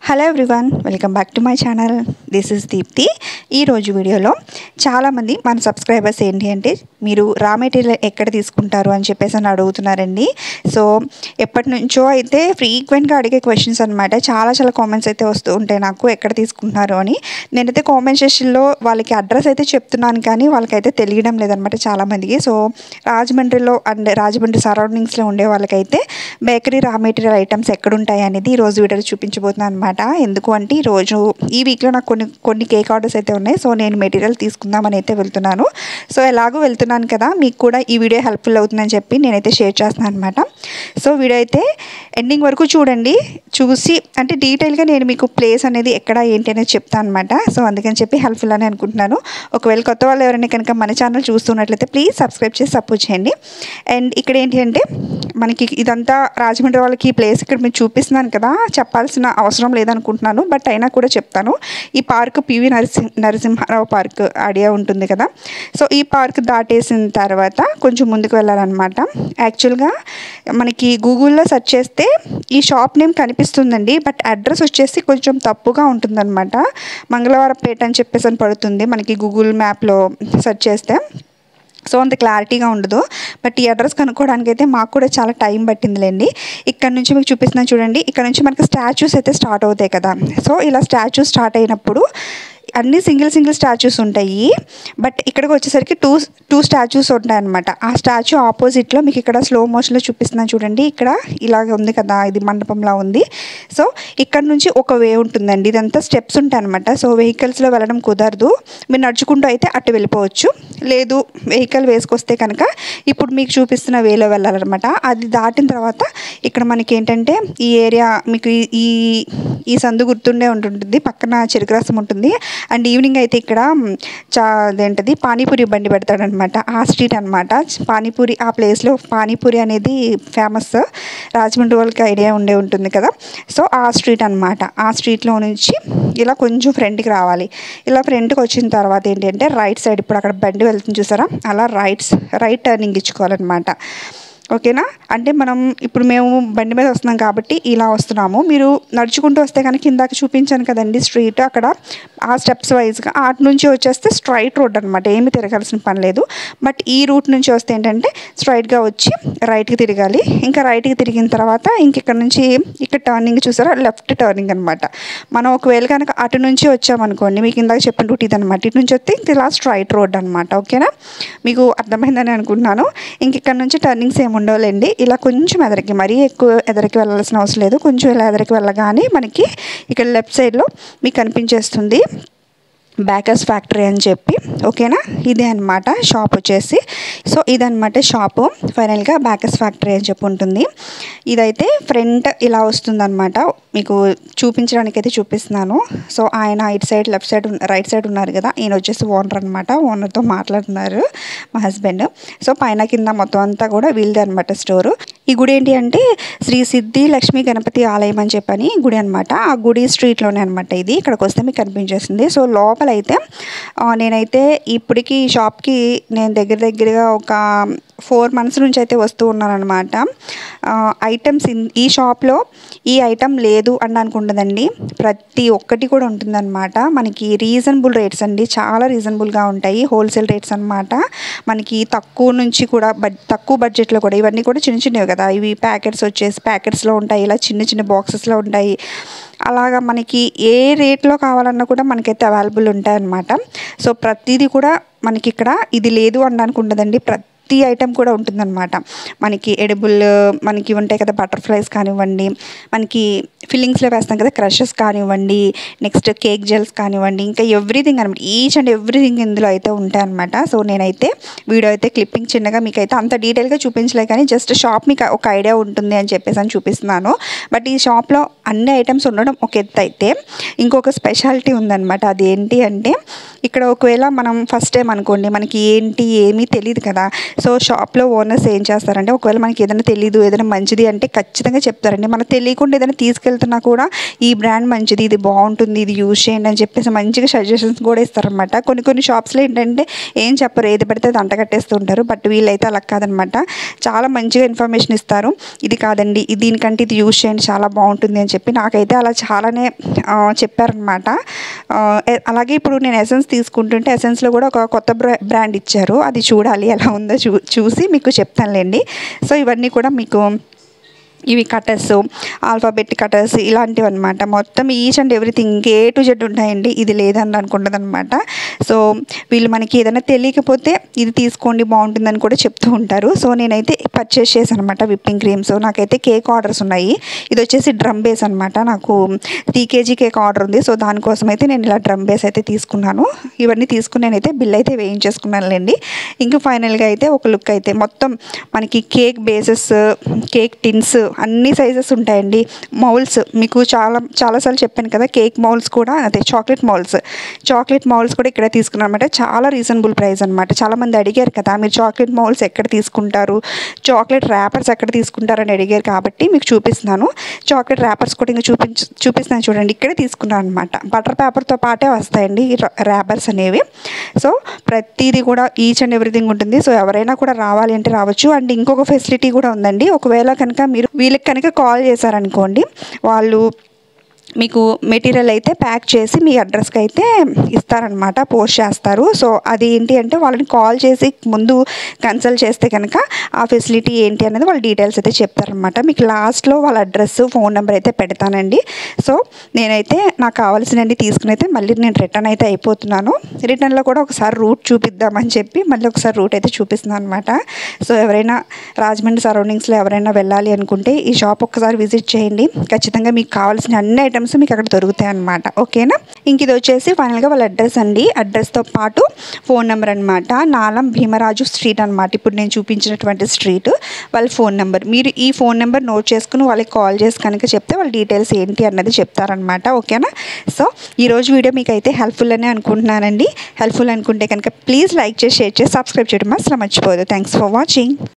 hello everyone welcome back to my channel this is Deepthi ఈరోజు వీడియోలో చాలామంది మన సబ్స్క్రైబర్స్ ఏంటి అంటే మీరు రా మెటీరియల్ ఎక్కడ తీసుకుంటారు అని చెప్పేసి అని అడుగుతున్నారండి సో ఎప్పటి నుంచో అయితే ఫ్రీక్వెంట్గా అడిగే క్వశ్చన్స్ అనమాట చాలా చాలా కామెంట్స్ అయితే వస్తూ ఉంటాయి నాకు ఎక్కడ తీసుకుంటున్నారు అని నేనైతే కామెంట్ సెషన్లో వాళ్ళకి అడ్రస్ అయితే చెప్తున్నాను కానీ వాళ్ళకైతే తెలియడం లేదనమాట చాలామందికి సో రాజమండ్రిలో అండ్ రాజమండ్రి సరౌండింగ్స్లో ఉండే వాళ్ళకైతే బేకరీ రా మెటీరియల్ ఐటమ్స్ ఎక్కడ ఉంటాయి అనేది ఈరోజు వీడియోలో చూపించబోతున్నాను అనమాట ఎందుకు అంటే ఈరోజు ఈ వీక్లో నాకు కొన్ని కొన్ని కేక్ ఆర్డర్స్ అయితే ఉన్నాయి సో నేను మెటీరియల్ తీసుకుందామని అయితే వెళ్తున్నాను సో ఎలాగో వెళ్తున్నాను కదా మీకు కూడా ఈ వీడియో హెల్ప్ఫుల్ అవుతుందని చెప్పి నేనైతే షేర్ చేస్తున్నాను అనమాట సో వీడియో అయితే ఎండింగ్ వరకు చూడండి చూసి అంటే డీటెయిల్గా నేను మీకు ప్లేస్ అనేది ఎక్కడ ఏంటి అనేది చెప్తాను అనమాట సో అందుకని చెప్పి హెల్ప్ఫుల్ అని అనుకుంటున్నాను ఒకవేళ కొత్త వాళ్ళు ఎవరైనా కనుక మన ఛానల్ చూస్తున్నట్లయితే ప్లీజ్ సబ్స్క్రైబ్ చేసి సపోర్ట్ చేయండి అండ్ ఇక్కడ ఏంటి అంటే మనకి ఇదంతా రాజమండ్రి వాళ్ళకి ఈ ప్లేస్ ఇక్కడ మీరు చూపిస్తున్నాను కదా చెప్పాల్సిన అవసరం లేదనుకుంటున్నాను బట్ అయినా కూడా చెప్తాను ఈ park PV Narasimha Narasimha Rao park idea ఉంటుంది కదా సో ఈ పార్క్ దాటేసిన తర్వాత కొంచెం ముందుకు వెళ్ళాలన్నమాట యాక్చువల్గా మనకి గూగుల్లో సెర్చ్ చేస్తే ఈ షాప్ నేమ్ కనిపిస్తుందండి బట్ అడ్రస్ వచ్చేసి కొంచెం తప్పుగా ఉంటుందన్నమాట మంగళవారపేట అని చెప్పేసి అని పడుతుంది మనకి గూగుల్ మ్యాప్లో సెర్చ్ చేస్తే సో అంత క్లారిటీగా ఉండదు బట్ ఈ అడ్రస్ కనుక్కోవడానికి అయితే మాకు కూడా చాలా టైం పట్టిందిలేండి ఇక్కడ నుంచి మీకు చూపిస్తున్నాను చూడండి ఇక్కడ నుంచి మనకి స్టాచ్యూస్ అయితే స్టార్ట్ అవుతాయి కదా సో ఇలా స్టాచ్యూస్ స్టార్ట్ అయినప్పుడు అన్ని సింగిల్ సింగిల్ స్టాచ్యూస్ ఉంటాయి బట్ ఇక్కడికి వచ్చేసరికి టూ టూ స్టాచ్యూస్ ఉంటాయి అనమాట ఆ స్టాచ్యూ ఆపోజిట్లో మీకు ఇక్కడ స్లో మోషన్లో చూపిస్తున్నాను చూడండి ఇక్కడ ఇలాగ ఉంది కదా ఇది మండపంలా ఉంది సో ఇక్కడ నుంచి ఒక వే ఉంటుందండి ఇదంతా స్టెప్స్ ఉంటాయి అనమాట సో వెహికల్స్లో వెళ్ళడం కుదరదు మీరు నడుచుకుంటూ అయితే అటు వెళ్ళిపోవచ్చు లేదు వెహికల్ వేసుకొస్తే కనుక ఇప్పుడు మీకు చూపిస్తున్న వేలో వెళ్ళాలన్నమాట అది దాటిన తర్వాత ఇక్కడ మనకి ఏంటంటే ఈ ఏరియా మీకు ఈ- ఈ ఈ సందు గుర్తుండే ఉంటుంటుంది పక్కన చెరుకు రసం ఉంటుంది అండ్ ఈవినింగ్ అయితే ఇక్కడ మ్, చా అదేంటది పానీపూరి బండి పెడతాడనమాట ఆ స్ట్రీట్ అనమాట పానీపూరి ఆ ప్లేస్లో పానీపూరి అనేది ఫేమస్ రాజమండ్రి వాళ్ళకి ఐడియా ఉండే ఉంటుంది కదా సో ఆ స్ట్రీట్ అనమాట ఆ స్ట్రీట్లో నుంచి ఇలా కొంచెం ఫ్రంట్కి రావాలి ఇలా ఫ్రంట్కి వచ్చిన తర్వాత ఏంటంటే రైట్ సైడ్ ఇప్పుడు అక్కడ బండి వెళ్తుంది చూసారా అలా రైట్స్ రైట్ టర్నింగ్ ఇచ్చుకోవాలన్నమాట ఓకేనా అంటే మనం ఇప్పుడు మేము బండి మీద వస్తున్నాం కాబట్టి ఇలా వస్తున్నాము మీరు నడుచుకుంటూ వస్తే కనుక ఇందాక చూపించాను కదండి స్ట్రీట్ అక్కడ ఆ స్టెప్స్ వైజ్గా అటు నుంచి వచ్చేస్తే స్ట్రైట్ రోడ్ అనమాట ఏమి తిరగాల్సిన పని లేదు బట్ ఈ రూట్ నుంచి వస్తే ఏంటంటే స్ట్రైట్గా వచ్చి రైట్కి తిరగాలి ఇంకా రైట్కి తిరిగిన తర్వాత ఇంక ఇక్కడ నుంచి ఇక్కడ టర్నింగ్ చూసారా లెఫ్ట్ టర్నింగ్ అనమాట మనం ఒకవేళ కనుక అటు నుంచి వచ్చామనుకోండి మీకు ఇందాక చెప్పిన రూట్ ఇది అనమాట ఇటు నుంచి వస్తే ఇంక ఇలా స్ట్రైట్ రోడ్ అనమాట ఓకేనా మీకు అర్థమైందని అనుకుంటున్నాను ఇంక ఇక్కడ నుంచి టర్నింగ్స్ ఏమి ఉండవులేండి ఇలా కొంచెం ఎదరికి మరీ ఎక్కువ ఎదరికి వెళ్ళాల్సిన అవసరం లేదు కొంచెం ఇలా ఎదరికి వెళ్ళగానే మనకి ఇక్కడ లెఫ్ట్ సైడ్లో మీకు కనిపించేస్తుంది బ్యాకర్స్ ఫ్యాక్టరీ అని చెప్పి ఓకేనా ఇదే అనమాట షాప్ వచ్చేసి సో ఇదనమాట షాపు ఫైనల్గా బ్యాకర్స్ ఫ్యాక్టరీ అని చెప్పి ఉంటుంది ఇదైతే ఫ్రంట్ ఇలా వస్తుందన్నమాట మీకు చూపించడానికి అయితే చూపిస్తున్నాను సో ఆయన ఇటు side left side right side ఉన్నారు కదా ఈయన వచ్చేసి ఓనర్ అనమాట ఓనర్తో మాట్లాడుతున్నారు మా హస్బెండ్ సో పైన కింద మొత్తం అంతా కూడా వీళ్ళదే అనమాట స్టోరు ఈ గుడి ఏంటి అంటే శ్రీ సిద్ధి లక్ష్మీ గణపతి ఆలయం అని చెప్పని గుడి అనమాట ఆ గుడి స్ట్రీట్లోనే అనమాట ఇది ఇక్కడికి వస్తే మీకు కనిపించేస్తుంది సో లోపల అయితే ఆ, నేనైతే ఇప్పటికి ఈ షాప్కి నేను దగ్గర దగ్గరగా ఒక ఫోర్ మంత్స్ నుంచి అయితే వస్తూ ఉన్నాను అనమాట ఐటమ్స్ ఈ షాప్లో ఈ ఐటమ్ లేదు అనడానికి ఉండదండి ప్రతి ఒక్కటి కూడా ఉంటుందన్నమాట మనకి రీజనబుల్ రేట్స్ అండి చాలా రీజనబుల్గా ఉంటాయి హోల్సేల్ రేట్స్ అన్నమాట మనకి తక్కువ నుంచి కూడా బడ్ తక్కువ బడ్జెట్లో కూడా ఇవన్నీ కూడా చిన్న చిన్నవి కదా ఇవి ప్యాకెట్స్ వచ్చేసి ప్యాకెట్స్లో ఉంటాయి ఇలా చిన్న చిన్న బాక్సెస్లో ఉంటాయి అలాగా మనకి ఏ రేట్లో కావాలన్నా కూడా మనకైతే అవైలబుల్ ఉంటాయన్నమాట సో ప్రతిదీ కూడా మనకి ఇక్కడ ఇది లేదు అనడానికి ఉండదండి ప్రతి ఐటెం కూడా ఉంటుందన్నమాట మనకి ఎడిబుల్ మనకి ఉంటాయి కదా బటర్ఫ్లైస్ కానివ్వండి మనకి ఫిల్లింగ్స్లో వేస్తాం కదా క్రషెస్ కానివ్వండి నెక్స్ట్ కేక్ జెల్స్ కానివ్వండి ఇంకా ఎవ్రీథింగ్ అనమాట ఈచ్ అండ్ ఎవ్రీథింగ్ ఇందులో అయితే ఉంటాయి అనమాట సో నేనైతే వీడియో అయితే క్లిప్పింగ్ చిన్నగా మీకు అయితే అంత డీటెయిల్గా చూపించలే కానీ జస్ట్ షాప్ మీకు ఒక ఐడియా ఉంటుంది అని చెప్పేసి అని చూపిస్తున్నాను బట్ ఈ షాప్లో అన్ని ఐటమ్స్ ఉండడం ఒక ఎత్తు అయితే ఇంకొక స్పెషాలిటీ ఉందన్నమాట అది ఏంటి అంటే ఇక్కడ ఒకవేళ మనం ఫస్ట్ టైం అనుకోండి మనకి ఏంటి ఏమీ తెలియదు కదా సో షాప్లో ఓనర్స్ ఏం చేస్తారంటే ఒకవేళ మనకి ఏదైనా తెలియదు ఏదైనా మంచిది అంటే ఖచ్చితంగా చెప్తారండి మనకు తెలియకుండా ఏదైనా తీసుకెళ్తున్నా కూడా ఈ బ్రాండ్ మంచిది ఇది బాగుంటుంది ఇది యూజ్ చేయండి అని చెప్పేసి మంచిగా సజెషన్స్ కూడా ఇస్తారనమాట కొన్ని కొన్ని షాప్స్లో ఏంటంటే ఏం చెప్పరు ఏది పడితే అది అంటగట్టేస్తూ ఉంటారు బట్ వీళ్ళైతే అలా కాదనమాట చాలా మంచిగా ఇన్ఫర్మేషన్ ఇస్తారు ఇది కాదండి ఇది దీనికంటే ఇది యూజ్ చేయండి చాలా బాగుంటుంది అని చెప్పి నాకైతే అలా చాలానే ఆ, చెప్పారనమాట ఆ, ఎ- అలాగే ఇప్పుడు నేను ఎసెన్స్ తీసుకుంటుంటే ఎసెన్స్లో కూడా ఒక కొత్త బ్రా బ్రాండ్ ఇచ్చారు అది చూడాలి ఎలా ఉందో చూ చూసి మీకు చెప్తానులేండి సో ఇవన్నీ కూడా మీకు ఇవి కటర్స్ ఆల్ఫాబెట్ కటర్స్ ఇలాంటివి అనమాట మొత్తం each and everything A to Z ఉంటాయండి ఇది లేదని అనుకుంటుంది అనమాట సో వీళ్ళు మనకి ఏదైనా తెలియకపోతే ఇది తీసుకోండి బాగుంటుందని కూడా చెప్తూ ఉంటారు సో నేనైతే పర్చేస్ చేశాను అనమాట విప్పింగ్ క్రీమ్స్ నాకైతే కేక్ ఆర్డర్స్ ఉన్నాయి ఇది వచ్చేసి డ్రమ్ బేస్ అనమాట నాకు త్రీ కేజీ కేక్ ఆర్డర్ ఉంది సో దానికోసం అయితే నేను ఇలా డ్రమ్ బేస్ అయితే తీసుకున్నాను ఇవన్నీ తీసుకుని నేనైతే బిల్ అయితే వేయించేసుకున్నానులేండి ఇంకా ఫైనల్గా అయితే ఒక లుక్ అయితే మొత్తం మనకి కేక్ బేసెస్ కేక్ టిన్స్ అన్ని సైజెస్ ఉంటాయండి మౌల్స్ మీకు చాలా చాలాసార్లు చెప్పాను కదా కేక్ మౌల్స్ కూడా అదే చాక్లెట్ మౌల్స్ చాక్లెట్ మౌల్స్ కూడా ఇక్కడ తీసుకున్నాను అనమాట చాలా రీజనబుల్ ప్రైస్ అనమాట చాలామంది అడిగారు కదా మీరు చాక్లెట్ మౌల్స్ ఎక్కడ తీసుకుంటారు చాక్లెట్ ర్యాపర్స్ ఎక్కడ తీసుకుంటారు అని అడిగారు కాబట్టి మీకు చూపిస్తున్నాను చాక్లెట్ ర్యాపర్స్ కూడా ఇంకా చూపించ చూపిస్తున్నాను చూడండి ఇక్కడే తీసుకున్నాను అనమాట బటర్ పేపర్తో పాటే వస్తాయండి ఈ ర్యాపర్స్ అనేవి సో ప్రతిదీ కూడా ఈచ్ అండ్ ఎవ్రీథింగ్ ఉంటుంది సో ఎవరైనా కూడా రావాలి అంటే రావచ్చు అండ్ ఇంకొక ఫెసిలిటీ కూడా ఉందండి ఒకవేళ కనుక మీరు వీళ్ళకి కనుక కాల్ చేశారనుకోండి వాళ్ళు మీకు మెటీరియల్ అయితే ప్యాక్ చేసి మీ అడ్రస్కి అయితే ఇస్తారనమాట పోస్ట్ చేస్తారు సో అది ఏంటి అంటే వాళ్ళని కాల్ చేసి ముందు కన్సల్ట్ చేస్తే కనుక ఆ ఫెసిలిటీ ఏంటి అనేది వాళ్ళ డీటెయిల్స్ అయితే చెప్తారనమాట మీకు లాస్ట్లో వాళ్ళ అడ్రస్ ఫోన్ నెంబర్ అయితే పెడతానండి సో నేనైతే నాకు కావాల్సినవి తీసుకుని అయితే మళ్ళీ నేను రిటర్న్ అయితే అయిపోతున్నాను రిటర్న్లో కూడా ఒకసారి రూట్ చూపిద్దామని చెప్పి మళ్ళీ ఒకసారి రూట్ అయితే చూపిస్తున్నాను అనమాట సో ఎవరైనా రాజమండ్రి సరౌండింగ్స్లో ఎవరైనా వెళ్ళాలి అనుకుంటే ఈ షాప్ ఒక్కసారి విజిట్ చేయండి ఖచ్చితంగా మీకు కావాల్సిన అన్ని ఐటమ్స్ మీకు అక్కడ దొరుకుతాయి అనమాట ఓకేనా ఇంక ఇది వచ్చేసి ఫైనల్గా వాళ్ళ అడ్రస్ అండి అడ్రస్తో పాటు ఫోన్ నెంబర్ అనమాట నాలం భీమరాజు స్ట్రీట్ అనమాట ఇప్పుడు నేను చూపించినటువంటి స్ట్రీట్ వాళ్ళ ఫోన్ నెంబర్ మీరు ఈ ఫోన్ నెంబర్ నోట్ చేసుకుని వాళ్ళకి కాల్ చేసి కనుక చెప్తే వాళ్ళ డీటెయిల్స్ ఏంటి అన్నది చెప్తారనమాట ఓకేనా సో ఈరోజు వీడియో మీకు అయితే హెల్ప్ఫుల్ అనే అనుకుంటున్నానండి హెల్ప్ఫుల్ అనుకుంటే కనుక ప్లీజ్ లైక్ చేసి షేర్ చేసి సబ్స్క్రైబ్ చేయడం అసలు మర్చిపోదు థ్యాంక్స్ ఫర్ వాచింగ్